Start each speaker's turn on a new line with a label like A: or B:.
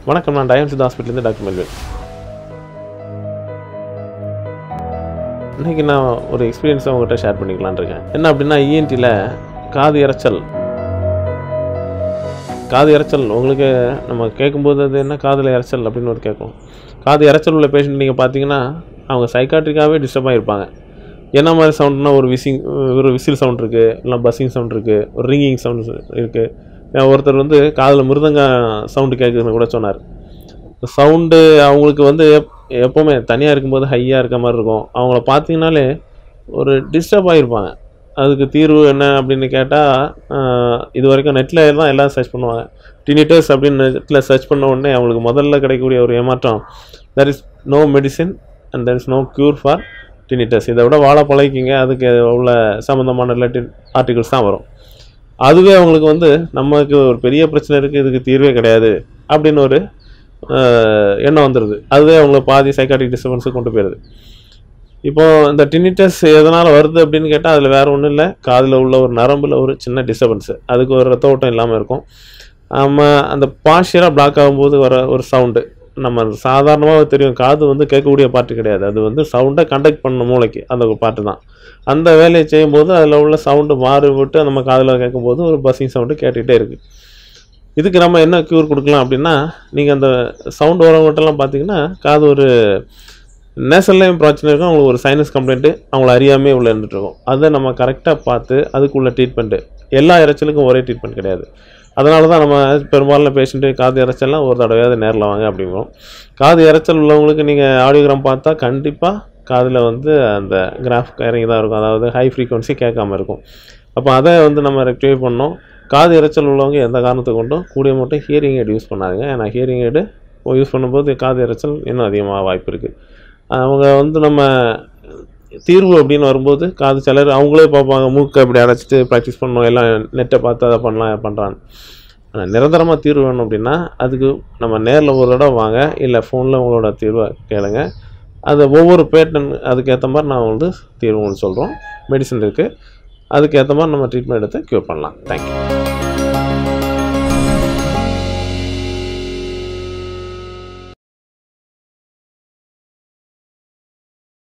A: வணக்கம் நான் டயன் சித் ஹாஸ்பிட்டலேருந்து டாக்டர் மெல்வின் இன்றைக்கி நான் ஒரு எக்ஸ்பீரியன்ஸை உங்கள்கிட்ட ஷேர் பண்ணிக்கலான்னு இருக்கேன் என்ன அப்படின்னா இஎன்டியில் காது இரைச்சல் காது இரைச்சல் உங்களுக்கு நம்ம கேட்கும்போது அது என்ன காதில் இரைச்சல் அப்படின்னு ஒரு கேட்கும் காது இரைச்சல் உள்ள பேஷண்ட் நீங்கள் பார்த்தீங்கன்னா அவங்க சைக்காட்ரிக்காகவே டிஸ்டர்ப் ஆகிருப்பாங்க என்ன மாதிரி சவுண்ட்னா ஒரு விசிங் ஒரு விசில் சவுண்ட் இருக்குது இல்லை பஸ்ஸிங் சவுண்ட் இருக்குது ஒரு ரிங்கிங் சவுண்ட் இருக்குது ஒருத்தர் வந்து காதில் மிருதங்க சவுண்டு கேட்குதுன்னு கூட சொன்னார் சவுண்டு அவங்களுக்கு வந்து எப் எப்போவுமே தனியாக இருக்கும்போது ஹையாக இருக்க மாதிரி இருக்கும் அவங்கள பார்த்தீங்கனாலே ஒரு டிஸ்டர்ப் ஆகிருப்பாங்க அதுக்கு தீர்வு என்ன அப்படின்னு கேட்டால் இது வரைக்கும் நெட்டில் தான் எல்லாம் சர்ச் பண்ணுவாங்க டினிட்டர்ஸ் அப்படின்னு நெட்டில் சர்ச் பண்ண உடனே அவங்களுக்கு முதல்ல கிடைக்கக்கூடிய ஒரு ஏமாற்றம் there is no medicine and there is no cure for tinnitus இதை விட வாழ பழகிக்கிங்க அதுக்கு உள்ள சம்மந்தமான ரிலேட்டட் ஆர்டிகல்ஸ் தான் வரும் அதுவே அவங்களுக்கு வந்து நமக்கு ஒரு பெரிய பிரச்சனை இருக்குது இதுக்கு தீர்வே கிடையாது அப்படின்னு ஒரு அஹ், எண்ணம் வந்துடுது அதுவே அவங்கள பாதி சைக்காட்டிக் டிஸ்டர்பன்ஸுக்கு கொண்டு போயிடுது இப்போ இந்த டினிட்டஸ் எதனால் வருது அப்படின்னு கேட்டால் அதில் வேறு ஒன்றும் இல்லை காதில் உள்ள ஒரு நரம்பில் ஒரு சின்ன டிஸ்டர்பன்ஸு அதுக்கு ஒரு ரத்த ஓட்டம் இல்லாமல் இருக்கும் நம்ம அந்த பாஷியராக பிளாக் ஆகும்போது வர ஒரு சவுண்டு நம்ம சாதாரணமாக தெரியும் காது வந்து கேட்கக்கூடிய பாட்டு கிடையாது அது வந்து சவுண்டை கண்டக்ட் பண்ண மூளைக்கு அந்த ஒரு பாட்டு தான் அந்த வேலையை செய்யும்போது அதில் உள்ள சவுண்டு மாறுபட்டு நம்ம காதில் கேட்கும்போது ஒரு பஸ்ஸிங் சவுண்டு கேட்டுக்கிட்டே இருக்குது இதுக்கு நம்ம என்ன க்யூர் கொடுக்கலாம் அப்படின்னா நீங்கள் அந்த சவுண்ட் வரவங்ககிட்டலாம் பார்த்தீங்கன்னா காது ஒரு நேசல்லையும் பிரச்சனை இருக்கும் அவங்களுக்கு ஒரு சைனஸ் கம்ப்ளைண்ட்டு அவங்கள அறியாமே உள்ள இருந்துட்டு இருக்கும் அதை நம்ம கரெக்டாக பார்த்து அதுக்குள்ள ட்ரீட்மெண்ட்டு எல்லா இறைச்சலுக்கும் ஒரே ட்ரீட்மெண்ட் கிடையாது அதனால தான் நம்ம பெரும்பாலான பேஷண்ட்டு காது இறைச்சல்லாம் ஒரு தடவையாவது நேரில் வாங்க அப்படிங்கிறோம் காது இறைச்சல் உள்ளவங்களுக்கு நீங்கள் ஆடியோகிராம் பார்த்தா கண்டிப்பாக காதில் வந்து அந்த கிராஃப் இறங்கி தான் இருக்கும் அதாவது ஹை ஃப்ரீக்வன்சி கேட்காம இருக்கும் அப்போ அதை வந்து நம்ம ரெக்டிஃபை பண்ணோம் காது இறைச்சல் உள்ளவங்க எந்த காரணத்தை கொண்டும் கூடிய மட்டும் ஹியரிங் எய்டு யூஸ் பண்ணாதுங்க ஏன்னா ஹியரிங் எய்டு யூஸ் பண்ணும்போது காது இறைச்சல் இன்னும் அதிகமாக வாய்ப்பு இருக்குது அவங்க வந்து நம்ம தீர்வு அப்படின்னு வரும்போது காது சிலர் அவங்களே பார்ப்பாங்க மூக்கை அப்படி அடைச்சிட்டு ப்ராக்டிஸ் பண்ணணும் எல்லாம் நெட்டை பார்த்து அதை பண்ணலாம் பண்ணுறாங்க ஆனால் நிரந்தரமாக தீர்வு வேணும் அப்படின்னா அதுக்கு நம்ம நேரில் ஒரு தடவை வாங்க இல்லை ஃபோனில் உங்களோட தீர்வை கேளுங்க அது ஒவ்வொரு பேட்டன் அதுக்கேற்ற மாதிரி நான் வந்து தீர்வு உங்களுக்கு சொல்கிறோம் மெடிசன் இருக்குது அதுக்கேற்ற மாதிரி நம்ம ட்ரீட்மெண்ட் எடுத்து க்யூர் பண்ணலாம் தேங்க்யூ